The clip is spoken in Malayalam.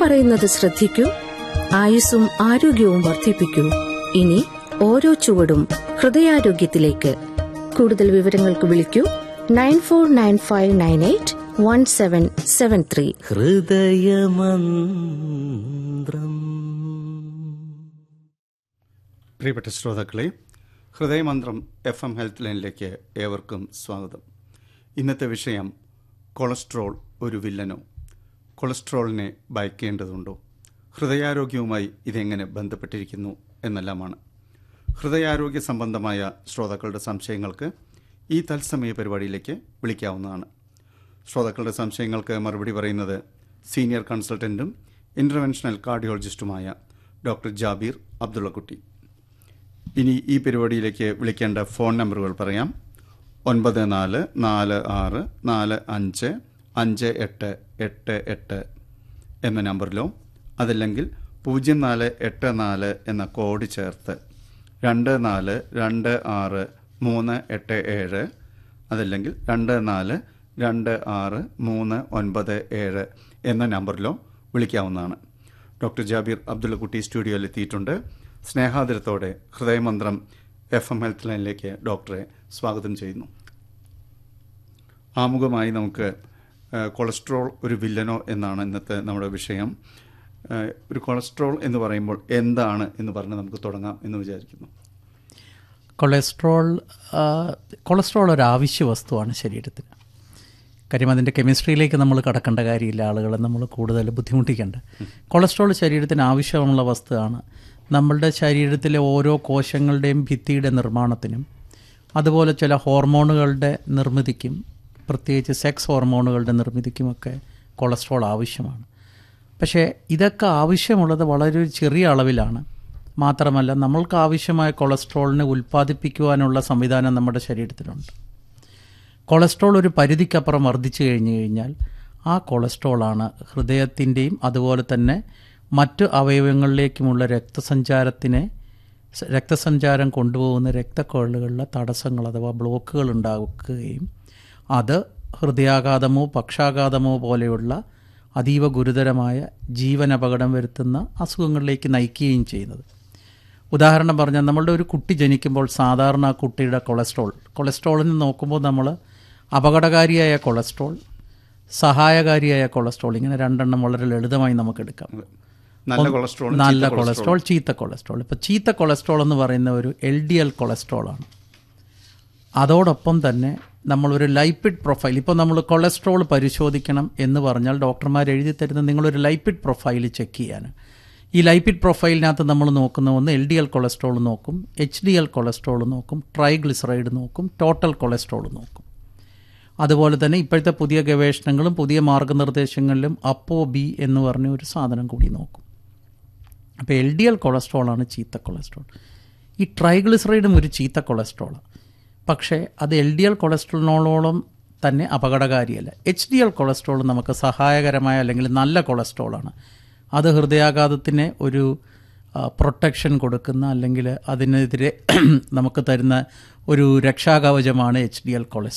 പറയുന്നത് ശ്രദ്ധിക്കൂ ആയുസ്സും ആരോഗ്യവും വർദ്ധിപ്പിക്കൂ ഇനി ഓരോ ചുവടും ഹൃദയാരോഗ്യത്തിലേക്ക് കൂടുതൽ വിവരങ്ങൾക്ക് വിളിക്കൂ nine four nine five nine eight one seven seven three Hridayamantram പ്രിയപ്പെട്ട ശ്രോതാക്കളെ ഹൃദയമന്ത്രം എഫ് എം ഹെൽത്ത് ലൈനിലേക്ക് ഏവർക്കും സ്വാഗതം ഇന്നത്തെ വിഷയം കൊളസ്ട്രോൾ ഒരു വില്ലനോ കൊളസ്ട്രോളിനെ ഭയക്കേണ്ടതുണ്ടോ ഹൃദയാരോഗ്യവുമായി ഇതെങ്ങനെ ബന്ധപ്പെട്ടിരിക്കുന്നു എന്നെല്ലാമാണ് ഹൃദയാരോഗ്യ സംബന്ധമായ ശ്രോതാക്കളുടെ സംശയങ്ങൾക്ക് ഈ തത്സമയ പരിപാടിയിലേക്ക് വിളിക്കാവുന്നതാണ് ശ്രോതാക്കളുടെ സംശയങ്ങൾക്ക് മറുപടി പറയുന്നത് സീനിയർ കൺസൾട്ടൻറ്റും ഇൻ്റർവെൻഷണൽ കാർഡിയോളജിസ്റ്റുമായ ഡോക്ടർ ജാബീർ അബ്ദുള്ളക്കുട്ടി ഇനി ഈ പരിപാടിയിലേക്ക് വിളിക്കേണ്ട ഫോൺ നമ്പറുകൾ പറയാം ഒൻപത് നാല് നാല് ആറ് നാല് അഞ്ച് അഞ്ച് എട്ട് എട്ട് എട്ട് എന്ന നമ്പറിലോ അതല്ലെങ്കിൽ പൂജ്യം നാല് എട്ട് നാല് എന്ന കോഡ് ചേർത്ത് രണ്ട് നാല് രണ്ട് ആറ് മൂന്ന് എട്ട് ഏഴ് അതല്ലെങ്കിൽ രണ്ട് നാല് രണ്ട് ആറ് മൂന്ന് ഒൻപത് ഏഴ് എന്ന നമ്പറിലോ വിളിക്കാവുന്നതാണ് ഡോക്ടർ ജാബീർ അബ്ദുള്ളക്കുട്ടി സ്റ്റുഡിയോയിൽ എത്തിയിട്ടുണ്ട് സ്നേഹാദരത്തോടെ ഹൃദയമന്ത്രം എഫ് എം ഹെൽത്ത് ലൈനിലേക്ക് ഡോക്ടറെ സ്വാഗതം ചെയ്യുന്നു ആമുഖമായി നമുക്ക് ആ, കൊളസ്ട്രോൾ ഒരു വില്ലനോ എന്നാണ് ഇന്നത്തെ നമ്മുടെ വിഷയം ആ, ഒരു കൊളസ്ട്രോൾ എന്ന് പറയുമ്പോൾ എന്താണ് എന്ന് പറഞ്ഞ് നമുക്ക് തുടങ്ങാം എന്ന് വിചാരിക്കുന്നു കൊളസ്ട്രോൾ ആ, കൊളസ്ട്രോൾ ഒരു ആവശ്യ വസ്തുവാണ് ശരീരത്തിന് കാര്യം അതിൻ്റെ കെമിസ്ട്രിയിലേക്ക് നമ്മൾ കടക്കേണ്ട കാര്യമില്ല ആളുകളെ നമ്മൾ കൂടുതൽ ബുദ്ധിമുട്ടിക്കേണ്ട കൊളസ്ട്രോൾ ശരീരത്തിന് ആവശ്യമുള്ള വസ്തുവാണ് നമ്മളുടെ ശരീരത്തിലെ ഓരോ കോശങ്ങളുടെയും ഭിത്തിയുടെ നിർമ്മാണത്തിനും അതുപോലെ ചില ഹോർമോണുകളുടെ നിർമ്മിതിക്കും പ്രത്യേകിച്ച് സെക്സ് ഹോർമോണുകളുടെ നിർമ്മിതിക്കുമൊക്കെ കൊളസ്ട്രോൾ ആവശ്യമാണ് പക്ഷേ ഇതൊക്കെ ആവശ്യമുള്ളത് വളരെ ഒരു ചെറിയ അളവിലാണ് മാത്രമല്ല നമ്മൾക്ക് ആവശ്യമായ കൊളസ്ട്രോളിനെ ഉൽപ്പാദിപ്പിക്കുവാനുള്ള സംവിധാനം നമ്മുടെ ശരീരത്തിലുണ്ട് കൊളസ്ട്രോൾ ഒരു പരിധിക്കപ്പുറം വർദ്ധിച്ചു കഴിഞ്ഞു കഴിഞ്ഞാൽ ആ കൊളസ്ട്രോളാണ് ഹൃദയത്തിൻ്റെയും അതുപോലെ തന്നെ മറ്റു അവയവങ്ങളിലേക്കുമുള്ള രക്തസഞ്ചാരത്തിനെ സ- രക്തസഞ്ചാരം കൊണ്ടുപോകുന്ന രക്തക്കൊഴലുകളിലെ തടസ്സങ്ങൾ അഥവാ ബ്ലോക്കുകൾ ഉണ്ടാക്കുകയും അത് ഹൃദയാഘാതമോ പക്ഷാഘാതമോ പോലെയുള്ള അതീവ ഗുരുതരമായ ജീവനപകടം വരുത്തുന്ന അസുഖങ്ങളിലേക്ക് നയിക്കുകയും ചെയ്യുന്നത് ഉദാഹരണം പറഞ്ഞാൽ നമ്മളുടെ ഒരു കുട്ടി ജനിക്കുമ്പോൾ സാധാരണ ആ കുട്ടിയുടെ കൊളസ്ട്രോൾ കൊളസ്ട്രോളിന് നോക്കുമ്പോൾ നമ്മൾ അപകടകാരിയായ കൊളസ്ട്രോൾ സഹായകാരിയായ കൊളസ്ട്രോൾ ഇങ്ങനെ രണ്ടെണ്ണം വളരെ ലളിതമായി നമുക്ക് എടുക്കാം നല്ല കൊളസ്ട്രോൾ നല്ല കൊളസ്ട്രോൾ ചീത്ത കൊളസ്ട്രോൾ ഇപ്പോൾ ചീത്ത കൊളസ്ട്രോൾ എന്ന് പറയുന്ന ഒരു എൽ ഡി എൽ കൊളസ്ട്രോളാണ് അതോടൊപ്പം തന്നെ നമ്മളൊരു ലൈപ്പിഡ് പ്രൊഫൈൽ ഇപ്പോൾ നമ്മൾ കൊളസ്ട്രോൾ പരിശോധിക്കണം എന്ന് പറഞ്ഞാൽ ഡോക്ടർമാർ എഴുതി തരുന്ന നിങ്ങളൊരു ലൈപ്പിഡ് പ്രൊഫൈൽ ചെക്ക് ചെയ്യാൻ ഈ ലൈപ്പിഡ് പ്രൊഫൈലിനകത്ത് നമ്മൾ നോക്കുന്ന ഒന്ന് എൽ ഡി എൽ കൊളസ്ട്രോൾ നോക്കും എച്ച് ഡി എൽ കൊളസ്ട്രോൾ നോക്കും ട്രൈഗ്ലിസറൈഡ് നോക്കും ടോട്ടൽ കൊളസ്ട്രോൾ നോക്കും അതുപോലെ തന്നെ ഇപ്പോഴത്തെ പുതിയ ഗവേഷണങ്ങളും പുതിയ മാർഗനിർദ്ദേശങ്ങളിലും അപ്പോ ബി എന്ന് പറഞ്ഞ ഒരു സാധനം കൂടി നോക്കും അപ്പോൾ എൽ ഡി എൽ കൊളസ്ട്രോളാണ് ചീത്ത കൊളസ്ട്രോൾ ഈ ട്രൈഗ്ലിസറൈഡും ഒരു ചീത്ത കൊളസ്ട്രോളാണ് പക്ഷേ അത് എൽ ഡി എൽ കൊളസ്ട്രോളിനോളം തന്നെ അപകടകാരിയല്ല എച്ച് ഡി എൽ കൊളസ്ട്രോൾ നമുക്ക് സഹായകരമായ അല്ലെങ്കിൽ നല്ല കൊളസ്ട്രോളാണ് അത് ഹൃദയാഘാതത്തിന് ഒരു പ്രൊട്ടക്ഷൻ കൊടുക്കുന്ന അല്ലെങ്കിൽ അതിനെതിരെ നമുക്ക് തരുന്ന ഒരു രക്ഷാകവചമാണ് എച്ച് ഡി എൽ കൊളസ്ട്രോൾ